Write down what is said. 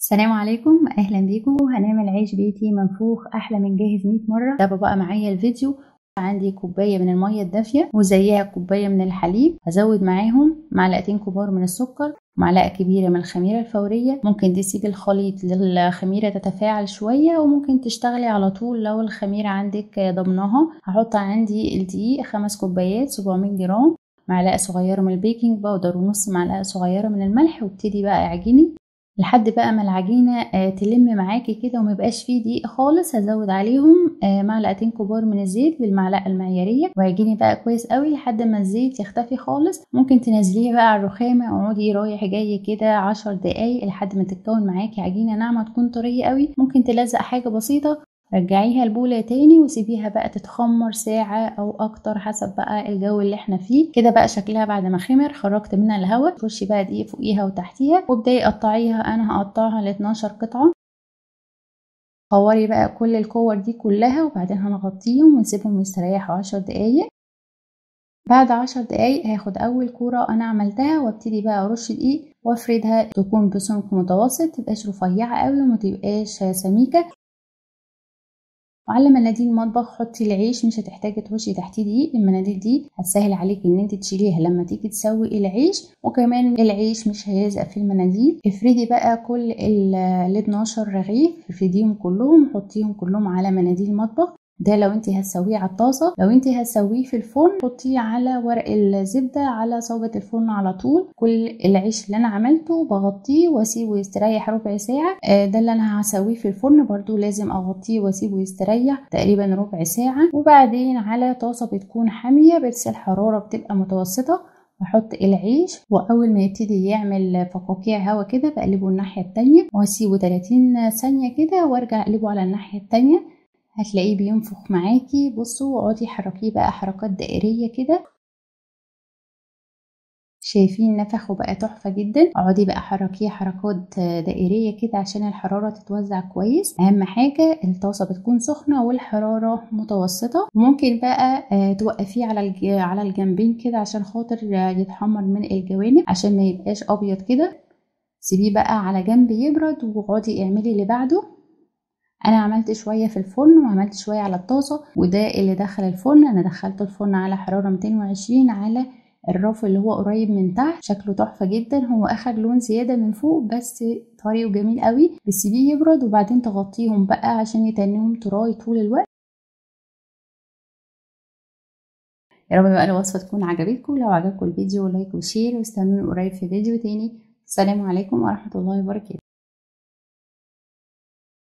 السلام عليكم اهلا بيكم هنعمل عيش بيتي منفوخ احلى من جاهز 100 مره تابعوا بقى معايا الفيديو عندي كوبايه من الميه الدافيه وزيها كوبايه من الحليب هزود معاهم معلقتين كبار من السكر معلقه كبيره من الخميره الفوريه ممكن تسيبي الخليط للخميره تتفاعل شويه وممكن تشتغلي على طول لو الخميره عندك ضمناها هحط عندي الدقيق خمس كوبايات 700 جرام معلقه صغيره من البيكنج باودر ونص معلقه صغيره من الملح وابتدي بقى اعجني لحد بقى ما العجينه تلم معاكي كده وما يبقاش فيه دقيق خالص هزود عليهم معلقتين كبار من الزيت بالمعلقه المعياريه واعجني بقى كويس قوي لحد ما الزيت يختفي خالص ممكن تنزليه بقى على الرخامه اقعدي رايح جاي كده عشر دقايق لحد ما تتكون معاكي عجينه ناعمه تكون طريه قوي ممكن تلزق حاجه بسيطه رجعيها البولة تاني وسيبيها بقى تتخمر ساعة أو أكتر حسب بقى الجو اللي احنا فيه كده بقى شكلها بعد ما خمر خرجت منها الهواء رشي بقى دقيق فوقيها وتحتيها وابدأي قطعيها أنا هقطعها ل 12 قطعة قوري بقى كل الكور دي كلها وبعدين هنغطيهم ونسيبهم يستريحوا عشر دقايق بعد عشر دقايق هاخد أول كورة أنا عملتها وابتدي بقى أرش دقيق وافردها تكون بسمك متوسط متبقاش رفيعة قوي ومتبقاش سميكة وعلى مناديل المطبخ حطي العيش مش هتحتاجي ترشي تحتيه دقيق المناديل دي هتسهل عليكي ان انت تشيليها لما تيجي تسوي العيش وكمان العيش مش هيلزق في المناديل افردي بقى كل ال 12 رغيف افرديهم كلهم حطيهم كلهم على مناديل المطبخ ده لو انت هتسويه على الطاسه لو انت هتسويه في الفرن حطيه على ورق الزبده على صوبة الفرن على طول كل العيش اللي انا عملته بغطيه واسيبه يستريح ربع ساعه ده اللي انا هسويه في الفرن برضو لازم اغطيه واسيبه يستريح تقريبا ربع ساعه وبعدين على طاسه بتكون حاميه بس الحراره بتبقى متوسطه بحط العيش واول ما يبتدي يعمل فقاقيع هوا كده بقلبه الناحيه التانية واسيبه 30 ثانيه كده وارجع اقلبه على الناحيه التانية هتلاقيه بينفخ معاكي بصوا واقعدي حركيه بقى حركات دائريه كده شايفين نفخه بقى تحفه جدا اقعدي بقى حركيه حركات دائريه كده عشان الحراره تتوزع كويس اهم حاجه الطاسه بتكون سخنه والحراره متوسطه ممكن بقى توقفيه على على الجنبين كده عشان خاطر يتحمر من الجوانب عشان ما يبقاش ابيض كده سيبيه بقى على جنب يبرد واقعدي اعملي اللي بعده انا عملت شويه في الفرن وعملت شويه على الطاسه وده اللي دخل الفرن انا دخلت الفرن على حراره 220 على الرف اللي هو قريب من تحت شكله تحفه جدا هو اخد لون زياده من فوق بس طري وجميل قوي بتسيبيه يبرد وبعدين تغطيهم بقى عشان يتنهم تراي طول الوقت يا رب بقى الوصفه تكون عجبتكم لو عجبكم الفيديو لايك وشير واستنوني قريب في فيديو تاني السلام عليكم ورحمه الله وبركاته